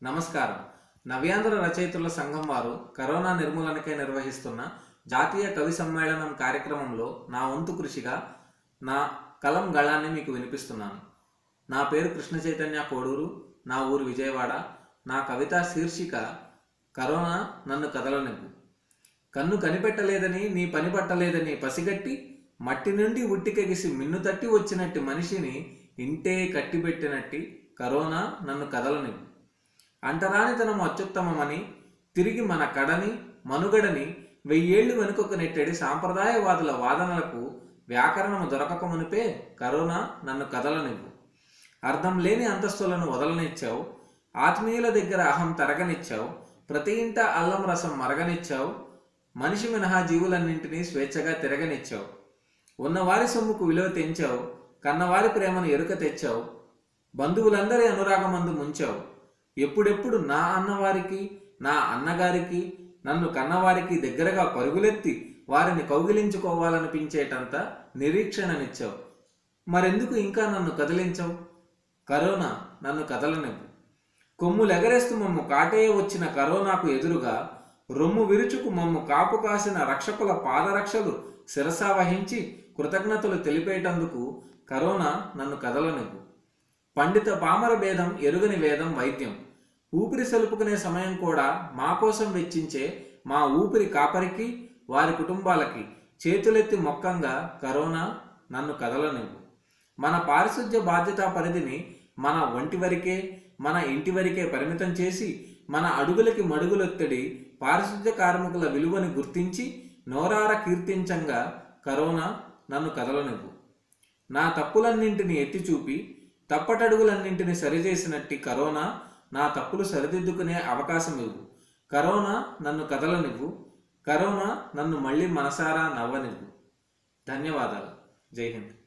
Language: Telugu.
నమస్కారం నవ్యాంధ్ర రచయితల సంఘం వారు కరోనా నిర్మూలనకై నిర్వహిస్తున్న జాతీయ కవి సమ్మేళనం కార్యక్రమంలో నా వంతు కృషిగా నా కలం గళాన్ని మీకు వినిపిస్తున్నాను నా పేరు కృష్ణ చైతన్య కోడూరు నా ఊరు విజయవాడ నా కవిత శీర్షిక కరోనా నన్ను కదలనివ్వు కన్ను కనిపెట్టలేదని నీ పని పట్టలేదని పసిగట్టి మట్టి నుండి ఉట్టికెగిసి మిన్ను తట్టి వచ్చినట్టి మనిషిని ఇంటే కట్టిబెట్టినట్టి కరోనా నన్ను కదలనివ్వు అంటరానితనం అత్యుత్తమమని తిరిగి మన కడని మనుగడని వెయ్యేళ్లు వెనుకకు నెట్టేడి సాంప్రదాయవాదుల వాదనలకు వ్యాకరణము దొరకక మునిపే కరోనా నన్ను కదలనివ్వు అర్థం లేని అంతస్తులను వదలనిచ్చావు ఆత్మీయుల దగ్గర అహం తరగనిచ్చావు ప్రతి ఇంట అల్లం రసం మరగనిచ్చావు మనిషి మినహా జీవులన్నింటినీ స్వేచ్ఛగా తిరగనిచ్చావు ఉన్నవారి సొమ్ముకు విలువ తెంచావు కన్నవారి ప్రేమను ఎరుక తెచ్చావు బంధువులందరి అనురాగమందు ముంచావు ఎప్పుడెప్పుడు నా అన్నవారికి నా అన్నగారికి నన్ను కన్నవారికి దగ్గరగా పరుగులెత్తి వారిని కౌగిలించుకోవాలనిపించేటంత నిరీక్షణనిచ్చావు మరెందుకు ఇంకా నన్ను కదిలించవు కరోనా నన్ను కదలనివ్వు కొమ్ములెగరేస్తూ మమ్ము కాటేయ వచ్చిన కరోనాకు ఎదురుగా రొమ్ము విరుచుకు మమ్ము కాపు కాసిన రక్షకుల పాదరక్షలు శిరసా వహించి కృతజ్ఞతలు తెలిపేటందుకు కరోనా నన్ను కదలనివ్వు పండిత పామర భేదం ఎరుగని వేదం వైద్యం ఊపిరి సలుపుకునే సమయం కూడా మా కోసం వెచ్చించే మా ఊపిరి కాపరికి వారి కుటుంబాలకి చేతులెత్తి మొక్కంగా కరోనా నన్ను కదలనివ్వు మన పారిశుధ్య బాధ్యతా పరిధిని మన ఒంటి వరకే మన ఇంటి వరకే పరిమితం చేసి మన అడుగులకి మడుగులొత్తడి పారిశుధ్య కార్మికుల విలువని గుర్తించి నోరార కీర్తించంగా కరోనా నన్ను కదలనివ్వు నా తప్పులన్నింటిని ఎత్తి చూపి తప్పటడుగులన్నింటిని సరిచేసినట్టి కరోనా నా తప్పులు సరిదిద్దుకునే అవకాశం ఇవ్వు కరోనా నన్ను కదలనివ్వు కరోనా నన్ను మళ్ళీ మనసారా నవ్వనివ్వు ధన్యవాదాలు జై హింద్